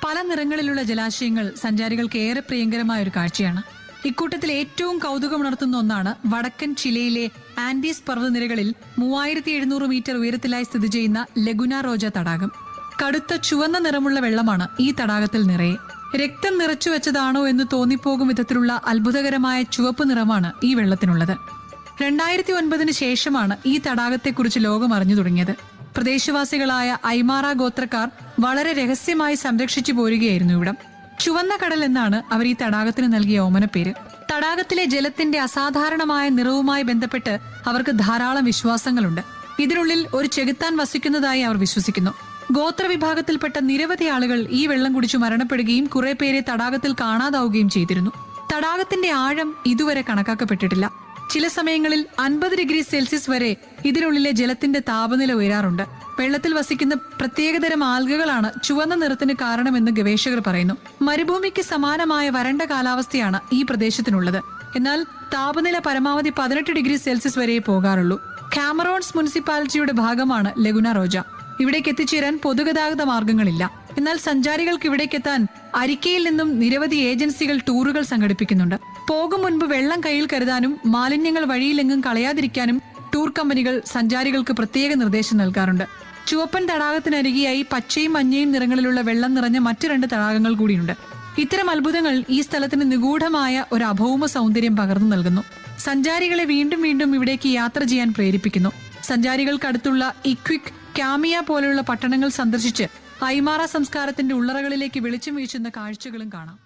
പല നിറങ്ങളിലുള്ള ജലാശയങ്ങൾ സഞ്ചാരികൾക്ക് ഏറെ പ്രിയങ്കരമായ ഒരു കാഴ്ചയാണ് ഇക്കൂട്ടത്തിൽ ഏറ്റവും കൗതുകമുണർത്തുന്ന ഒന്നാണ് വടക്കൻ ചിലയിലെ ആൻഡീസ് പർവ്വതനിരകളിൽ മൂവായിരത്തി എഴുന്നൂറ് മീറ്റർ ഉയരത്തിലായി സ്ഥിതി ചെയ്യുന്ന ലഗുന റോജ തടാകം കടുത്ത ചുവന്ന നിറമുള്ള വെള്ളമാണ് ഈ തടാകത്തിൽ നിറയെ രക്തം നിറച്ചു വെച്ചതാണോ എന്ന് തോന്നിപ്പോകും വിധത്തിലുള്ള അത്ഭുതകരമായ ചുവപ്പ് നിറമാണ് ഈ വെള്ളത്തിനുള്ളത് രണ്ടായിരത്തി ഒൻപതിന് ശേഷമാണ് ഈ തടാകത്തെക്കുറിച്ച് ലോകം അറിഞ്ഞു തുടങ്ങിയത് പ്രദേശവാസികളായ ഐമാറ ഗോത്രക്കാർ വളരെ രഹസ്യമായി സംരക്ഷിച്ചു പോരുകയായിരുന്നു ഇവിടം ചുവന്ന കടൽ എന്നാണ് അവർ ഈ തടാകത്തിന് നൽകിയ ഓമനപ്പേര് തടാകത്തിലെ ജലത്തിന്റെ അസാധാരണമായ നിറവുമായി ബന്ധപ്പെട്ട് അവർക്ക് ധാരാളം വിശ്വാസങ്ങളുണ്ട് ഇതിനുള്ളിൽ ഒരു ചെകുത്താൻ വസിക്കുന്നതായി അവർ വിശ്വസിക്കുന്നു ഗോത്രവിഭാഗത്തിൽപ്പെട്ട നിരവധി ആളുകൾ ഈ വെള്ളം കുടിച്ചു മരണപ്പെടുകയും കുറെ പേരെ തടാകത്തിൽ കാണാതാവുകയും ചെയ്തിരുന്നു തടാകത്തിന്റെ ആഴം ഇതുവരെ കണക്കാക്കപ്പെട്ടിട്ടില്ല ചില സമയങ്ങളിൽ അൻപത് ഡിഗ്രി സെൽഷ്യസ് വരെ ഇതിനുള്ളിലെ ജലത്തിന്റെ താപനില ഉയരാറുണ്ട് വെള്ളത്തിൽ വസിക്കുന്ന പ്രത്യേകതരം ആൽഗകളാണ് ചുവന്ന നിറത്തിന് കാരണമെന്ന് ഗവേഷകർ പറയുന്നു മരുഭൂമിക്ക് സമാനമായ വരണ്ട കാലാവസ്ഥയാണ് ഈ പ്രദേശത്തിനുള്ളത് എന്നാൽ താപനില പരമാവധി പതിനെട്ട് ഡിഗ്രി സെൽഷ്യസ് വരെ പോകാറുള്ളൂ കാമറോൺസ് മുനിസിപ്പാലിറ്റിയുടെ ഭാഗമാണ് ലഗുന റോജ ഇവിടേക്ക് എത്തിച്ചേരാൻ പൊതുഗതാഗത മാർഗങ്ങളില്ല എന്നാൽ സഞ്ചാരികൾക്ക് ഇവിടേക്ക് എത്താൻ അരിക്കയിൽ നിന്നും നിരവധി ഏജൻസികൾ ടൂറുകൾ സംഘടിപ്പിക്കുന്നുണ്ട് പോകും മുൻപ് വെള്ളം കയ്യിൽ കരുതാനും മാലിന്യങ്ങൾ വഴിയിലെങ്ങും കളയാതിരിക്കാനും ടൂർ കമ്പനികൾ സഞ്ചാരികൾക്ക് പ്രത്യേക നിർദ്ദേശം നൽകാറുണ്ട് ചുവപ്പൻ തടാകത്തിനരികെയായി പച്ചയും മഞ്ഞയും നിറങ്ങളിലുള്ള വെള്ളം നിറഞ്ഞ മറ്റു രണ്ട് തടാകങ്ങൾ കൂടിയുണ്ട് ഇത്തരം അത്ഭുതങ്ങൾ ഈ സ്ഥലത്തിന് നിഗൂഢമായ ഒരു അഭൗമ സൗന്ദര്യം പകർന്നു നൽകുന്നു സഞ്ചാരികളെ വീണ്ടും വീണ്ടും ഇവിടേക്ക് യാത്ര ചെയ്യാൻ പ്രേരിപ്പിക്കുന്നു സഞ്ചാരികൾക്കടുത്തുള്ള ഇക്വിക് കാമിയ പോലെയുള്ള പട്ടണങ്ങൾ സന്ദർശിച്ച് ഐമാറ സംസ്കാരത്തിന്റെ ഉള്ളറകളിലേക്ക് വെളിച്ചം വീശുന്ന കാഴ്ചകളും കാണാം